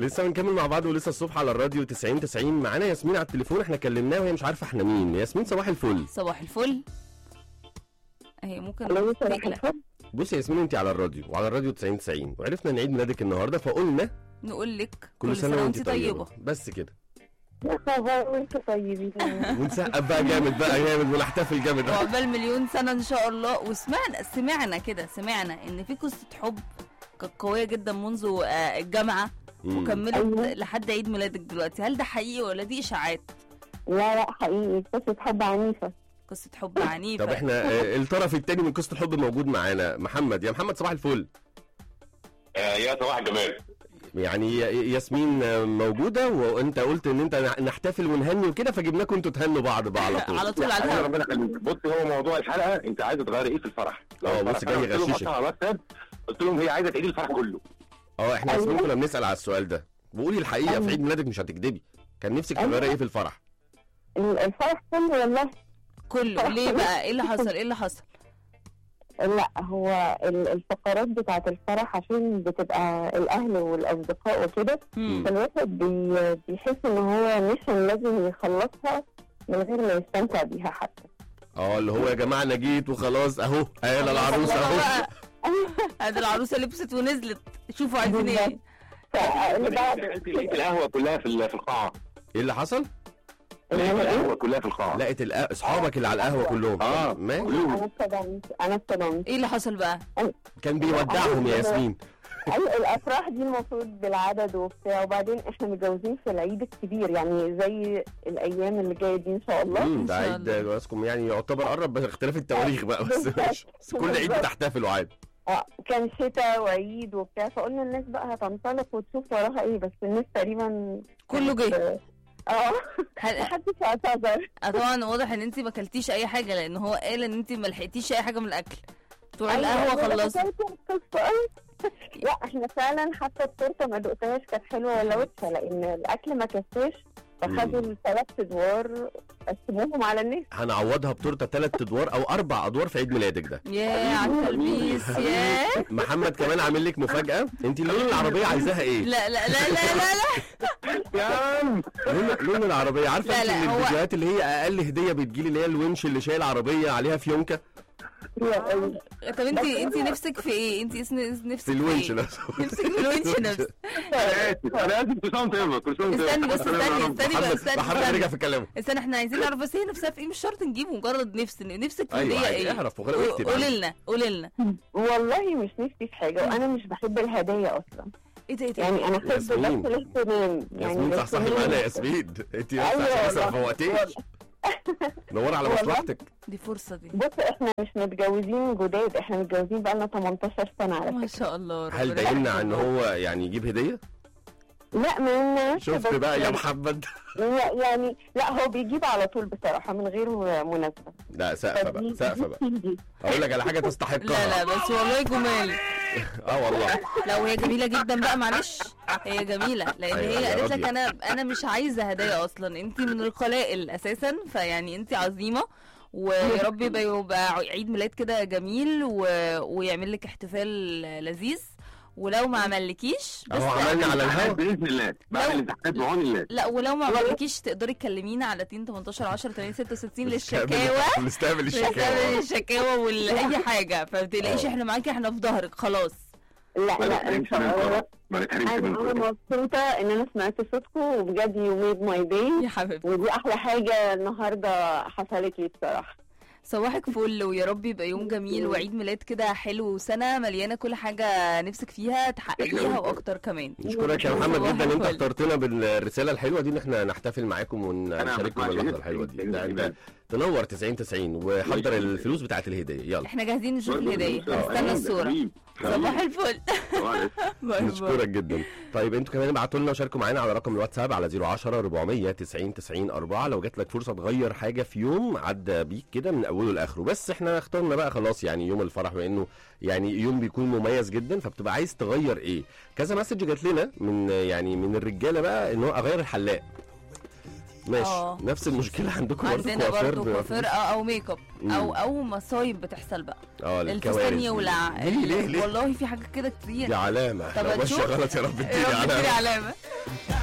لسه بنكمل مع بعض ولسه الصبح على الراديو 90 90 معانا ياسمين على التليفون احنا كلمناها وهي مش عارفه احنا مين ياسمين صباح الفل صباح الفل اهي ممكن الو صباح نقلق. الفل بصي يا ياسمين انت على الراديو وعلى الراديو 90 90 وعرفنا ان عيد ميلادك النهارده فقلنا نقول لك كل سنه وانت طيبه بس كده يا خبر وانتوا طيبين ونسقف بقى جامد بقى جامد ونحتفل جامد وعقبال مليون سنه ان شاء الله وسمعنا سمعنا كده سمعنا ان في قصه حب كانت قويه جدا منذ آه، الجامعه مم. وكملت أيوة. لحد عيد ميلادك دلوقتي هل ده حقيقي ولا دي اشاعات لا لا حقيقي قصة حب عنيفة قصه حب عنيفه طب احنا آه، الطرف الثاني من قصه الحب موجود معانا محمد يا محمد صباح الفل آه، يا صباح الجمال يعني ي- ياسمين آه، موجوده وانت قلت ان انت نح- نحتفل ونهني وكده فجبناكم انتوا تهنوا بعض بقى على طول على طول على حاجة الهوا ربنا يخليك بص هو موضوع الحلقه انت عايزه تغيري ايه في الفرح لو اه، الفرح بص جاي أنا قلت لهم يغششك. أصلاً على الواتساب قلت لهم هي عايزه تعيد الفرح كله اه احنا أيوة. ياسمين كنا بنسال على السؤال ده وقولي الحقيقه في أيوة. عيد ميلادك مش هتكدبي كان نفسك أيوة. تغيري ايه في الفرح ال- الفرح كله والله كله ليه بقى ايه اللي حصل ايه اللي حصل لا هو ال- الفقرات بتاعة الفرح عشان بتبقى الأهل والأصدقاء وكده مم. فالواحد بي- بيحس إن هو ميشن لازم يخلصها من غير ما يستمتع بيها حتى اه اللي هو يا جماعه انا جيت وخلاص اهو قال العروسه الله اهو بقى. ادي العروسه لبست ونزلت شوفوا عايزين ايه فاللي بعد لقيت لقيت القهوه كلها في ال- في القاعه ايه اللي حصل؟ اللي لقيت هو إيه؟ القهوه كلها في القاعه لقيت الأ- اصحابك اللي على القهوه كلهم اه ما أنا اتصدمت أنا اتصدمت ايه اللي حصل بقى كان بيودعهم يا ياسمين أيوة الأفراح دي المفروض بالعدد وبتاع وبعدين إحنا متجوزين في العيد الكبير يعني زي الأيام اللي جاية دي إن شاء الله امم ده شاء عيد الله. جوازكم يعني يعتبر قرب بس اختلاف التواريخ بقى بس بالظبط. ماشي بس كل عيد بالظبط. بتحتفلوا عادي اه كان شتاء وعيد وبتاع فقلنا الناس بقى هتنطلق وتشوف وراها ايه بس الناس تقريبا كله جه اه هل محدش اعتذر آه طبعا واضح ان انت ما اكلتيش اي حاجه لان هو قال ان انت ما لحقتيش اي حاجه من الاكل بتوع القهوه خلصوا لا احنا فعلا حتى التورته ما دقتهاش كانت حلوه ولا وحشه لان الاكل ما كفاش فخدوا الثلاث ادوار قسموهم على الناس هنعوضها بتورته ثلاث ادوار او اربع ادوار في عيد ميلادك ده يا على التلبيس يا محمد كمان عامل لك مفاجاه انت لون العربيه عايزاها ايه لا لا لا لا لا, لا. يا عم لون لون العربيه عارفه لا، انت لا، من هو- الفيديوهات اللي هي اقل هديه بتجيلي اللي هي الونش اللي شايل عربيه عليها فيونكه طب انت انت نفسك في ايه انت اسم- نفسك في الونش ايه نفسه نفسك في الونش نفسه انا اسف انا اسف كل سنه وانت طيبه كل سنه وانت طيبة. استني بس كل سنة استني وأنت طيبة. استني بقى محمد استني محمد استني. رجع في كلامه استنى احنا عايزين نعرف بس هي نفسها في ايه مش شرط نجيب مجرد نفس نفسك في ايوه هديه عادي ايه اعرف وخلاص اكتب قولي لنا قولي لنا والله مش نفسي في حاجه وانا مش بحب الهدايا اصلا ايه ده ايه ده يعني انا احب بس ياسمين. الاهتمام يعني ياسمين صح صح الاهتمام. معانا يا ياسمين انت بس أيوة عشان بس ما والله. فوقتيش نور على والله. مصلحتك دي فرصه دي بص احنا مش متجوزين جداد احنا متجوزين بقالنا 18 سنه على ما فكره شاء الله هل ربنا ده يمنع ان يخليك. هو يعني يجيب هديه لا ما يمنعش شفت بس بقى يا يعني- محمد لا يعني لا هو بيجيب على طول بصراحه من غير مناسبه لا سقفه بقى فدي- سقفه بقى دي- دي. اقول لك على حاجه لا تستحقها لا بس والله جمال اه والله لو هي جميله جدا بقى معلش هي جميله لان أيوة، هي يا قالت لك راجل. انا انا مش عايزه هدايا اصلا انت من القلائل اساسا فيعني انت عظيمه ويا رب يبقى يبقى عيد ميلاد كده جميل و... ويعمل لك احتفال لذيذ ولو ما عملكيش بس اهو عملنا على الهوا باذن الله بعد لو- الامتحانات بعون الله لا ولو ما عملكيش تقدري تكلمينا على 2 18 10 8 66 للشكاوى نستقبل نستقبل الشكاوى الشكاوى واي حاجه فما تقلقيش اه. احنا معاكي احنا في ظهرك خلاص لا ما لا ان نتحرمش شاء منكم الله ما نتحرمش انا منكم انا مبسوطه ان انا سمعت صوتكم وبجد يو ميد ماي داي يا حبيبتي ودي احلى حاجه النهارده حصلت لي بصراحه صباحك فل ويا رب يبقى يوم جميل وعيد ميلاد كده حلو وسنه مليانه كل حاجه نفسك فيها تحققيها واكتر كمان نشكرك يا محمد صباح جدا ان انت الفل. اخترتنا بالرساله الحلوه دي ان احنا نحتفل معاكم انا ونشارككم باللحظه الحلوه دي ده انت تنور 90 90 وحضر الفلوس بتاعت الهديه يلا احنا جاهزين نشوف الهديه آه، نستنى الصوره صباح الفل باي باي نشكرك جدا طيب انتوا كمان ابعتوا لنا وشاركوا معانا على رقم الواتساب على 010 400 90 90 4 لو جات لك فرصه تغير حاجه في يوم عدى بيك كده من اوله لاخره بس احنا اخترنا بقى خلاص يعني يوم الفرح بانه يعني يوم بيكون مميز جدا فبتبقى عايز تغير ايه كذا مسج جات لنا من يعني من الرجاله بقى ان هو اغير الحلاق ماشي اه. نفس المشكله عندكم برضه عندنا كوافير برضه كوافير اه او ميك اب مم. او او مصايب بتحصل بقى اه الفستان الكوارث دي. يولع ليه ليه ليه والله في حاجات كده كتير دي علامه طب لو ماشيه هتشوف؟ غلط يا رب يا اديني رب تديني علامه علامه يا